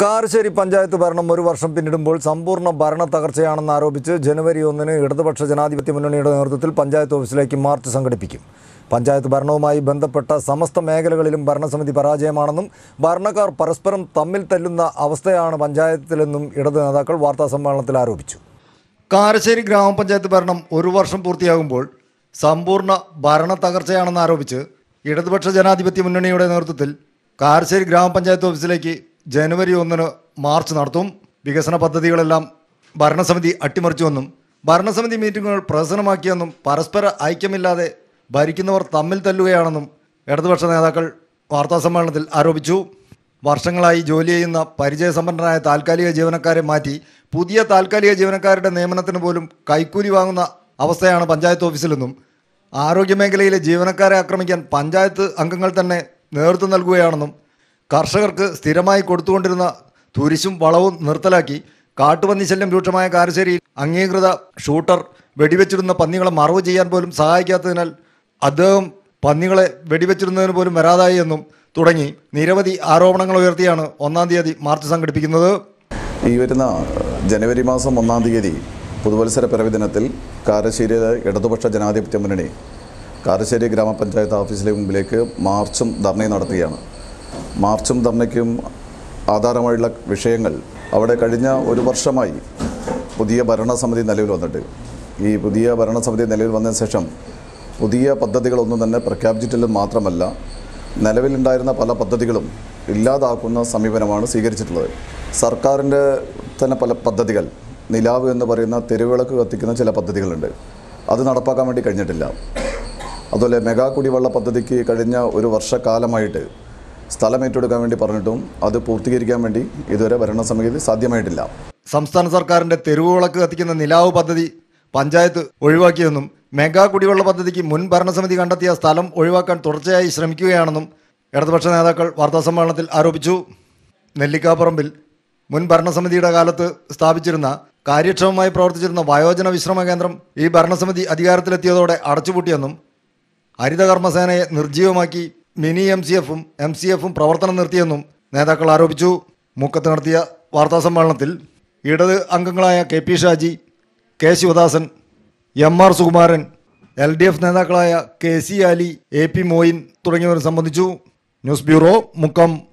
കാരശ്ശേരി പഞ്ചായത്ത് ഭരണം ഒരു വർഷം പിന്നിടുമ്പോൾ സമ്പൂർണ്ണ ഭരണ തകർച്ചയാണെന്ന് ആരോപിച്ച് ജനുവരി ഒന്നിന് ഇടതുപക്ഷ ജനാധിപത്യ മുന്നണിയുടെ നേതൃത്വത്തിൽ പഞ്ചായത്ത് ഓഫീസിലേക്ക് മാർച്ച് സംഘടിപ്പിക്കും പഞ്ചായത്ത് ഭരണവുമായി ബന്ധപ്പെട്ട സമസ്ത മേഖലകളിലും ഭരണസമിതി പരാജയമാണെന്നും ഭരണക്കാർ പരസ്പരം തമ്മിൽ തല്ലുന്ന അവസ്ഥയാണ് പഞ്ചായത്തിലെന്നും ഇടത് നേതാക്കൾ വാർത്താസമ്മേളനത്തിൽ ആരോപിച്ചു കാരശ്ശേരി ഗ്രാമപഞ്ചായത്ത് ഭരണം ഒരു വർഷം പൂർത്തിയാകുമ്പോൾ സമ്പൂർണ്ണ ഭരണ തകർച്ചയാണെന്ന് ആരോപിച്ച് ഇടതുപക്ഷ ജനാധിപത്യ മുന്നണിയുടെ നേതൃത്വത്തിൽ കാരശ്ശേരി ഗ്രാമപഞ്ചായത്ത് ഓഫീസിലേക്ക് ജനുവരി ഒന്നിന് മാർച്ച് നടത്തും വികസന പദ്ധതികളെല്ലാം ഭരണസമിതി അട്ടിമറിച്ചുവെന്നും ഭരണസമിതി മീറ്റിങ്ങുകൾ പ്രഹസനമാക്കിയെന്നും പരസ്പര ഐക്യമില്ലാതെ ഭരിക്കുന്നവർ തമ്മിൽ തല്ലുകയാണെന്നും ഇടതുപക്ഷ നേതാക്കൾ വാർത്താസമ്മേളനത്തിൽ ആരോപിച്ചു വർഷങ്ങളായി ജോലി ചെയ്യുന്ന പരിചയസമ്പന്നരായ താൽക്കാലിക ജീവനക്കാരെ മാറ്റി പുതിയ താൽക്കാലിക ജീവനക്കാരുടെ നിയമനത്തിന് പോലും കൈക്കൂലി വാങ്ങുന്ന അവസ്ഥയാണ് പഞ്ചായത്ത് ഓഫീസിലെന്നും ആരോഗ്യമേഖലയിലെ ജീവനക്കാരെ ആക്രമിക്കാൻ പഞ്ചായത്ത് അംഗങ്ങൾ തന്നെ നേതൃത്വം നൽകുകയാണെന്നും കർഷകർക്ക് സ്ഥിരമായി കൊടുത്തുകൊണ്ടിരുന്ന തുരിശും വളവും നിർത്തലാക്കി കാട്ടുപന്നി ശല്യം രൂക്ഷമായ കാരശ്ശേരിയിൽ അംഗീകൃത ഷൂട്ടർ വെടിവെച്ചിരുന്ന പന്നികളെ മറവ് ചെയ്യാൻ പോലും സഹായിക്കാത്തതിനാൽ അദ്ദേഹം പന്നികളെ വെടിവെച്ചിരുന്നതിന് പോലും വരാതായി എന്നും തുടങ്ങി നിരവധി ആരോപണങ്ങൾ ഉയർത്തിയാണ് ഒന്നാം തീയതി മാർച്ച് സംഘടിപ്പിക്കുന്നത് ഈ വരുന്ന ജനുവരി മാസം ഒന്നാം തീയതി പുതുവത്സര പിറവി ദിനത്തിൽ കാരശ്ശേരിയിലെ ഇടതുപക്ഷ ജനാധിപത്യ മുന്നണി കാരശ്ശേരി ഗ്രാമപഞ്ചായത്ത് ഓഫീസിലെ മുമ്പിലേക്ക് മാർച്ചും ധർണയും നടത്തുകയാണ് മാർച്ചും ധർണയ്ക്കും ആധാരമായുള്ള വിഷയങ്ങൾ അവിടെ കഴിഞ്ഞ ഒരു വർഷമായി പുതിയ ഭരണസമിതി നിലവിൽ വന്നിട്ട് ഈ പുതിയ ഭരണസമിതി നിലവിൽ വന്നതിന് ശേഷം പുതിയ പദ്ധതികളൊന്നും തന്നെ പ്രഖ്യാപിച്ചിട്ടില്ലെന്ന് മാത്രമല്ല നിലവിലുണ്ടായിരുന്ന പല പദ്ധതികളും ഇല്ലാതാക്കുന്ന സമീപനമാണ് സ്വീകരിച്ചിട്ടുള്ളത് സർക്കാരിൻ്റെ തന്നെ പല പദ്ധതികൾ നിലാവ് എന്ന് പറയുന്ന തെരുവിളക്ക് കത്തിക്കുന്ന ചില പദ്ധതികളുണ്ട് അത് നടപ്പാക്കാൻ വേണ്ടി കഴിഞ്ഞിട്ടില്ല അതുപോലെ മെഗാ കുടിവെള്ള പദ്ധതിക്ക് കഴിഞ്ഞ ഒരു വർഷക്കാലമായിട്ട് സ്ഥലം ഏറ്റെടുക്കാൻ വേണ്ടി പറഞ്ഞിട്ടും അത് പൂർത്തീകരിക്കാൻ വേണ്ടി ഇതുവരെ ഭരണസമിതി സാധ്യമായിട്ടില്ല സംസ്ഥാന സർക്കാരിന്റെ തെരുവുവിളക്ക് കത്തിക്കുന്ന നിലാവ് പദ്ധതി പഞ്ചായത്ത് ഒഴിവാക്കിയെന്നും മെഗാ കുടിവെള്ള പദ്ധതിക്ക് മുൻ ഭരണസമിതി കണ്ടെത്തിയ സ്ഥലം ഒഴിവാക്കാൻ തുടർച്ചയായി ശ്രമിക്കുകയാണെന്നും ഇടതുപക്ഷ നേതാക്കൾ വാർത്താസമ്മേളനത്തിൽ ആരോപിച്ചു നെല്ലിക്കാപ്പറമ്പിൽ മുൻ ഭരണസമിതിയുടെ കാലത്ത് സ്ഥാപിച്ചിരുന്ന കാര്യക്ഷമമായി പ്രവർത്തിച്ചിരുന്ന വയോജന വിശ്രമ കേന്ദ്രം ഈ ഭരണസമിതി അധികാരത്തിലെത്തിയതോടെ അടച്ചുപൂട്ടിയെന്നും ഹരിതകർമ്മസേനയെ നിർജ്ജീവമാക്കി മിനി എം സി എഫും എം സി എഫും പ്രവർത്തനം നിർത്തിയെന്നും നേതാക്കൾ ആരോപിച്ചു മുക്കത്ത് നടത്തിയ വാർത്താസമ്മേളനത്തിൽ ഇടത് അംഗങ്ങളായ K P Shaji K Sivadasan M R Sukumaran L D F നേതാക്കളായ K C Ali A P Moyin തുടങ്ങിയവർ സംബന്ധിച്ചു ന്യൂസ് ബ്യൂറോ മുക്കം